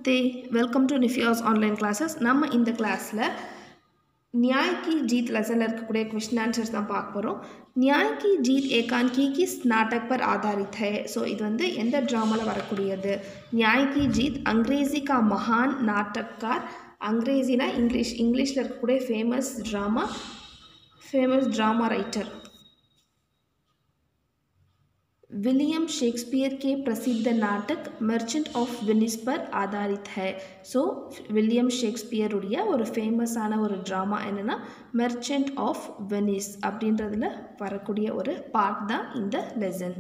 Namaste welcome to நிஃபியாஸ் online classes நம்ம இந்த கிளாஸில் நியாய் கி ஜீத் லெசனில் இருக்கக்கூடிய கொஸ்டின் ஆன்சர்ஸ் தான் பார்க்க போகிறோம் நியாய் கி ஜீத் ஏகான்கி கிஸ் நாடக் பர் ஆதாரித் है ஸோ இது வந்து எந்த ட்ராமாவில் வரக்கூடியது நியாய் கி ஜீத் அங்கிரேசி கா மகான் நாட்டக்கார் அங்கிரேசினா இங்கிலீஷ் இங்கிலீஷில் இருக்கக்கூடிய famous drama famous drama writer William Shakespeare के प्रसिद्ध नाटक மர்ச்சன்ட் ஆஃப் வெனிஸ் பர் ஆதாரித் है ஸோ வில்லியம் ஷேக்ஸ்பியருடைய ஒரு ஃபேமஸான ஒரு ட்ராமா என்னென்னா மெர்ச்சன்ட் ஆஃப் வெனிஸ் அப்படின்றதுல வரக்கூடிய ஒரு பார்ட் தான் இந்த லெசன்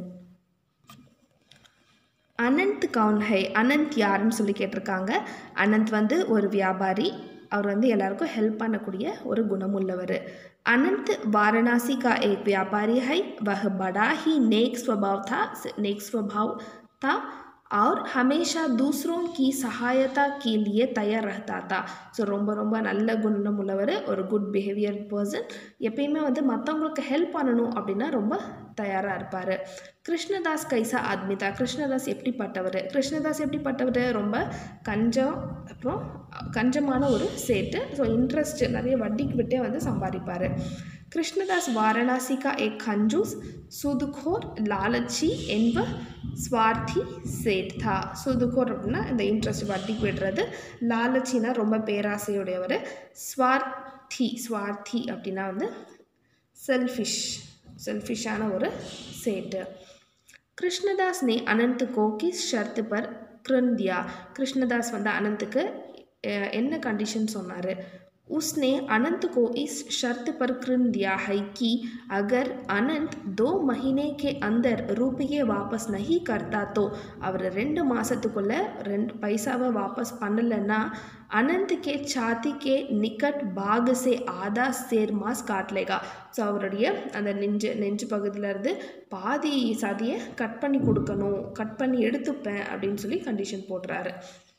அனந்த் கவுன் ஹை அனந்த் யாருன்னு சொல்லி கேட்டிருக்காங்க அனந்த் வந்து ஒரு வியாபாரி அவர் வந்து எல்லாருக்கும் ஹெல்ப் பண்ணக்கூடிய ஒரு குணமுள்ளவர் अनंत वाराणसी का एक व्यापारी है वह बड़ा ही नेक स्वभाव था नेक स्वभाव था और हमेशा दूसरों की सहायता के लिए तैयार रहता था ஸோ ரொம்ப ரொம்ப நல்ல குணம் உள்ளவர் ஒரு குட் பிஹேவியர் பர்சன் எப்பயுமே வந்து மற்றவங்களுக்கு ஹெல்ப் பண்ணணும் அப்படின்னா ரொம்ப தயாராக இருப்பார் கிருஷ்ணதாஸ் கைசா ஆத்மிதா கிருஷ்ணதாஸ் எப்படிப்பட்டவர் கிருஷ்ணதாஸ் எப்படிப்பட்டவர் ரொம்ப கஞ்சம் அப்புறம் கஞ்சமான ஒரு சேட்டு ஸோ இன்ட்ரெஸ்ட் நிறைய வட்டிக்கு விட்டே வந்து சம்பாதிப்பார் கிருஷ்ணதாஸ் வாரணாசி கா ஏக் கஞ்சூஸ் சுதுகோர் லாலச்சி என்ப ஸ்வார்த்தி சேட் தா சுதுகோர் அப்படின்னா இந்த இன்ட்ரெஸ்ட் வட்டிக்கு விடுறது லாலச்சின்னா ரொம்ப பேராசையுடையவர் ஸ்வார்த்தி ஸ்வார்த்தி அப்படின்னா வந்து செல்ஃபிஷ் செல்ஃபிஷான ஒரு சேட்டு கிருஷ்ணதாஸ் நே அனந்த் கோ கிஸ் ஷர்த்து பர் கிருந்தியா கிருஷ்ணதாஸ் வந்து அனந்துக்கு என்ன கண்டிஷன் சொன்னார் उसने अनंत को इस शर्त पर कृन दिया है कि अगर अनंत दो महीने के अंदर रुपये वापस नहीं करता तो அவர் ரெண்டு மாதத்துக்குள்ளே ரெண்டு பைசாவை வாபஸ் பண்ணலைன்னா அனந்த் கே சாத்தி கே நிக்கட் பாக் சே ஆதா சேர் மாஸ் காட்லேகா ஸோ அவருடைய அந்த நெஞ்சு நெஞ்சு பகுதியிலேருந்து பாதி சதியை கட் பண்ணி கொடுக்கணும் கட் பண்ணி எடுத்துப்பேன் அப்படின்னு சொல்லி கண்டிஷன் போடுறாரு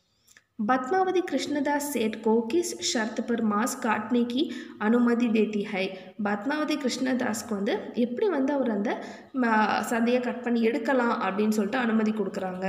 பத்மாவதி கிருஷ்ணதாஸ் सेठ को किस शर्त पर मांस काटने की अनुमति देती है பத்மாவதி கிருஷ்ணதாஸ்க்கு வந்து எப்படி வந்து அவர் அந்த சதையை கட் பண்ணி எடுக்கலாம் அப்படின்னு சொல்லிட்டு அனுமதி கொடுக்குறாங்க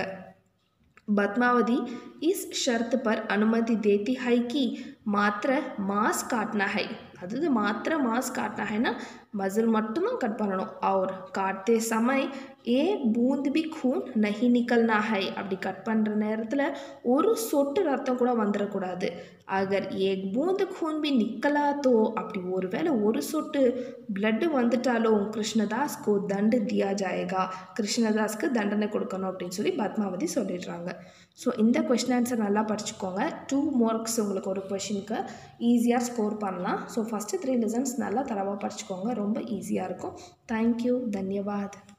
பத்மாவதி இஸ் ஷர்த் பர் அனுமதி தேத்தி है कि மாத்திர மாஸ் காட்னா है அதாவது மாத்திர மாஸ் காட்னா हैனா மசில் மட்டும்தான் கட் பண்ணணும் और काटते समय ஏ பூந்த் பி खून नहीं निकलना है அப்படி கட் பண்ணுற நேரத்தில் ஒரு சொட்டு ரத்தம் கூட வந்துடக்கூடாது அகர் ஏக் பூந்த் खून பி நிக்கலா தோ அப்படி ஒருவேளை ஒரு சொட்டு பிளட்டு வந்துட்டாலும் கிருஷ்ணதாஸ் கோ தண்டு தியா ஜாயேகா கிருஷ்ணதாஸ்க்கு தண்டனை கொடுக்கணும் அப்படின்னு சொல்லி பத்மாவதி சொல்லிடுறாங்க ஸோ இந்த கொஷின் ஆன்சர் நல்லா படிச்சுக்கோங்க டூ மார்க்ஸ் உங்களுக்கு ஒரு கொஷினுக்கு ஈஸியாக ஸ்கோர் பண்ணலாம் ஸோ ஃபஸ்ட்டு த்ரீ லெசன்ஸ் நல்லா தரவாக படிச்சுக்கோங்க ரொம்ப ஈஸியாக இருக்கும் தேங்க்யூ தன்யவாத்